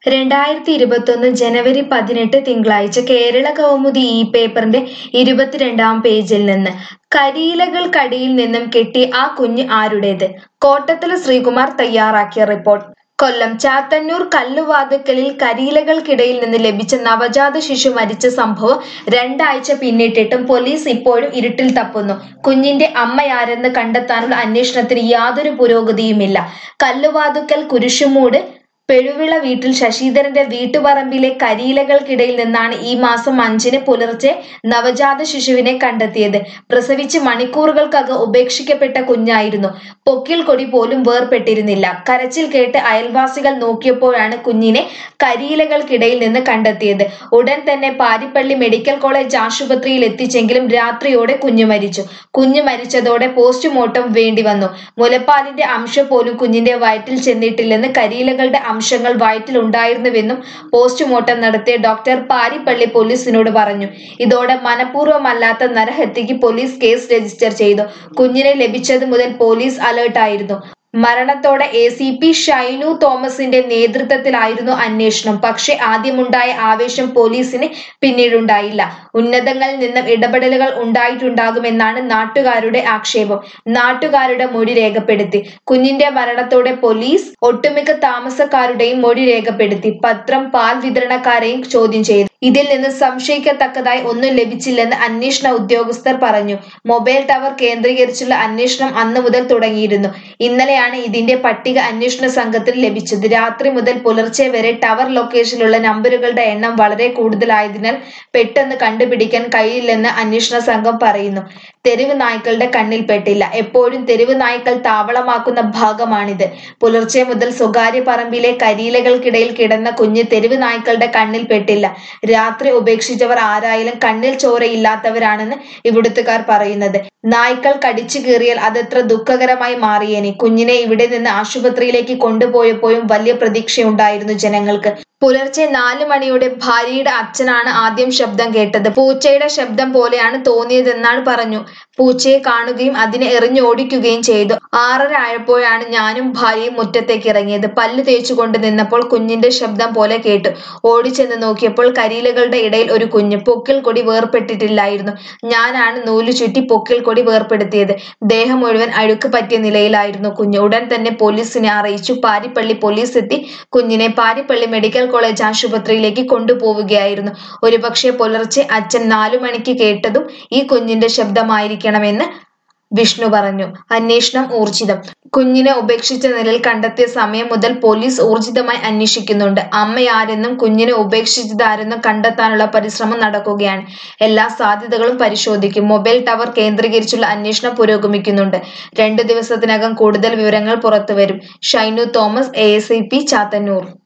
രണ്ടായിരത്തി ഇരുപത്തൊന്ന് ജനുവരി പതിനെട്ട് തിങ്കളാഴ്ച കേരള കൗമുദി ഈ പേപ്പറിന്റെ ഇരുപത്തിരണ്ടാം പേജിൽ നിന്ന് കരിയിലകൾക്കടിയിൽ നിന്നും കെട്ടിയ ആ കുഞ്ഞ് ആരുടേത് കോട്ടത്തല ശ്രീകുമാർ തയ്യാറാക്കിയ റിപ്പോർട്ട് കൊല്ലം ചാത്തന്നൂർ കല്ലുവാതുക്കലിൽ കരിയിലകൾക്കിടയിൽ നിന്ന് ലഭിച്ച നവജാത ശിശു മരിച്ച സംഭവം രണ്ടാഴ്ച പിന്നിട്ടിട്ടും പോലീസ് ഇപ്പോഴും ഇരുട്ടിൽ തപ്പുന്നു കുഞ്ഞിന്റെ അമ്മയാരെന്ന് കണ്ടെത്താനുള്ള അന്വേഷണത്തിന് യാതൊരു പുരോഗതിയുമില്ല കല്ലുവാതുക്കൽ കുരിശുമൂട് പെഴുവിള വീട്ടിൽ ശശിധരന്റെ വീട്ടുപറമ്പിലെ കരിയിലകൾക്കിടയിൽ നിന്നാണ് ഈ മാസം അഞ്ചിന് പുലർച്ചെ നവജാത ശിശുവിനെ കണ്ടെത്തിയത് പ്രസവിച്ച് മണിക്കൂറുകൾക്കകം ഉപേക്ഷിക്കപ്പെട്ട കുഞ്ഞായിരുന്നു പൊക്കിൽ കൊടി പോലും വേർപെട്ടിരുന്നില്ല കരച്ചിൽ കേട്ട് അയൽവാസികൾ നോക്കിയപ്പോഴാണ് കുഞ്ഞിനെ കരിയിലകൾക്കിടയിൽ നിന്ന് കണ്ടെത്തിയത് ഉടൻ തന്നെ പാരിപ്പള്ളി മെഡിക്കൽ കോളേജ് ആശുപത്രിയിൽ എത്തിച്ചെങ്കിലും രാത്രിയോടെ കുഞ്ഞു മരിച്ചു കുഞ്ഞു മരിച്ചതോടെ പോസ്റ്റ്മോർട്ടം വേണ്ടി വന്നു മുലപ്പാലിന്റെ അംശം പോലും കുഞ്ഞിന്റെ വയറ്റിൽ ചെന്നിട്ടില്ലെന്ന് കരിയിലകളുടെ അംശങ്ങൾ വയറ്റിൽ ഉണ്ടായിരുന്നുവെന്നും പോസ്റ്റ്മോർട്ടം നടത്തിയ ഡോക്ടർ പാരിപ്പള്ളി പോലീസിനോട് പറഞ്ഞു ഇതോടെ മനഃപൂർവ്വമല്ലാത്ത നരഹത്യക്ക് പോലീസ് കേസ് രജിസ്റ്റർ ചെയ്തു കുഞ്ഞിനെ ലഭിച്ചത് മുതൽ പോലീസ് അലേർട്ടായിരുന്നു മരണത്തോടെ എ സി പി ഷൈനു തോമസിന്റെ നേതൃത്വത്തിലായിരുന്നു അന്വേഷണം പക്ഷെ ആദ്യമുണ്ടായ ആവേശം പോലീസിന് പിന്നീടുണ്ടായില്ല ഉന്നതങ്ങളിൽ നിന്നും ഇടപെടലുകൾ ഉണ്ടായിട്ടുണ്ടാകുമെന്നാണ് നാട്ടുകാരുടെ ആക്ഷേപം നാട്ടുകാരുടെ മൊഴി രേഖപ്പെടുത്തി കുഞ്ഞിന്റെ മരണത്തോടെ പോലീസ് ഒട്ടുമിക്ക താമസക്കാരുടെയും മൊഴി രേഖപ്പെടുത്തി പത്രം പാൽ വിതരണക്കാരെയും ചോദ്യം ചെയ്തു ഇതിൽ നിന്ന് സംശയിക്കത്തക്കതായി ഒന്നും ലഭിച്ചില്ലെന്ന് അന്വേഷണ ഉദ്യോഗസ്ഥർ പറഞ്ഞു മൊബൈൽ ടവർ കേന്ദ്രീകരിച്ചുള്ള അന്വേഷണം അന്നു മുതൽ തുടങ്ങിയിരുന്നു ഇന്നലെയാണ് ഇതിന്റെ പട്ടിക അന്വേഷണ സംഘത്തിന് ലഭിച്ചത് രാത്രി മുതൽ പുലർച്ചെ വരെ ടവർ ലൊക്കേഷനിലുള്ള നമ്പറുകളുടെ എണ്ണം വളരെ കൂടുതലായതിനാൽ പെട്ടെന്ന് കണ്ടുപിടിക്കാൻ കഴിയില്ലെന്ന് അന്വേഷണ സംഘം പറയുന്നു തെരുവ് നായ്ക്കളുടെ കണ്ണിൽ പെട്ടില്ല എപ്പോഴും തെരുവ് നായ്ക്കൾ താവളമാക്കുന്ന ഭാഗമാണിത് പുലർച്ചെ മുതൽ സ്വകാര്യ പറമ്പിലെ കരിയിലകൾക്കിടയിൽ കിടന്ന കുഞ്ഞ് തെരുവ് നായ്ക്കളുടെ കണ്ണിൽ പെട്ടില്ല രാത്രി ഉപേക്ഷിച്ചവർ ആരായാലും കണ്ണിൽ ചോരയില്ലാത്തവരാണെന്ന് ഇവിടുത്തുകാർ പറയുന്നത് നായ്ക്കൾ കടിച്ചു കീറിയാൽ അതെത്ര ദുഃഖകരമായി മാറിയേനെ കുഞ്ഞിനെ ഇവിടെ നിന്ന് ആശുപത്രിയിലേക്ക് കൊണ്ടുപോയപ്പോഴും വലിയ പ്രതീക്ഷയുണ്ടായിരുന്നു ജനങ്ങൾക്ക് പുലർച്ചെ നാല് മണിയോടെ ഭാര്യയുടെ അച്ഛനാണ് ആദ്യം ശബ്ദം കേട്ടത് പൂച്ചയുടെ ശബ്ദം പോലെയാണ് തോന്നിയതെന്നാണ് പറഞ്ഞു പൂച്ചയെ കാണുകയും അതിനെ എറിഞ്ഞോടിക്കുകയും ചെയ്തു ആറര ആയപ്പോഴാണ് ഞാനും ഭാര്യയും മുറ്റത്തേക്ക് ഇറങ്ങിയത് പല്ല് തേച്ചുകൊണ്ട് നിന്നപ്പോൾ കുഞ്ഞിന്റെ ശബ്ദം പോലെ കേട്ടു ഓടിച്ചെന്ന് നോക്കിയപ്പോൾ കരിയിലകളുടെ ഇടയിൽ ഒരു കുഞ്ഞ് പൊക്കിൽ കൊടി വേർപെട്ടിട്ടില്ലായിരുന്നു ഞാനാണ് നൂല് ചുറ്റി പൊക്കിൽ കൊടി വേർപെടുത്തിയത് ദേഹം മുഴുവൻ അഴുക്ക് പറ്റിയ നിലയിലായിരുന്നു കുഞ്ഞ് ഉടൻ തന്നെ പോലീസിനെ അറിയിച്ചു പാരിപ്പള്ളി പോലീസ് എത്തി കുഞ്ഞിനെ പാരിപ്പള്ളി മെഡിക്കൽ കോളേജ് ആശുപത്രിയിലേക്ക് കൊണ്ടുപോവുകയായിരുന്നു ഒരുപക്ഷെ പുലർച്ചെ അച്ഛൻ നാലു മണിക്ക് കേട്ടതും ഈ കുഞ്ഞിന്റെ ശബ്ദമായിരിക്കണമെന്ന് വിഷ്ണു പറഞ്ഞു അന്വേഷണം ഊർജിതം കുഞ്ഞിനെ ഉപേക്ഷിച്ച നിലയിൽ കണ്ടെത്തിയ സമയം മുതൽ പോലീസ് ഊർജിതമായി അന്വേഷിക്കുന്നുണ്ട് അമ്മയാരെന്നും കുഞ്ഞിനെ ഉപേക്ഷിച്ചതാരെന്നും കണ്ടെത്താനുള്ള പരിശ്രമം നടക്കുകയാണ് എല്ലാ സാധ്യതകളും പരിശോധിക്കും മൊബൈൽ ടവർ കേന്ദ്രീകരിച്ചുള്ള അന്വേഷണം പുരോഗമിക്കുന്നുണ്ട് രണ്ടു ദിവസത്തിനകം കൂടുതൽ വിവരങ്ങൾ പുറത്തുവരും ഷൈനു തോമസ് എ ചാത്തന്നൂർ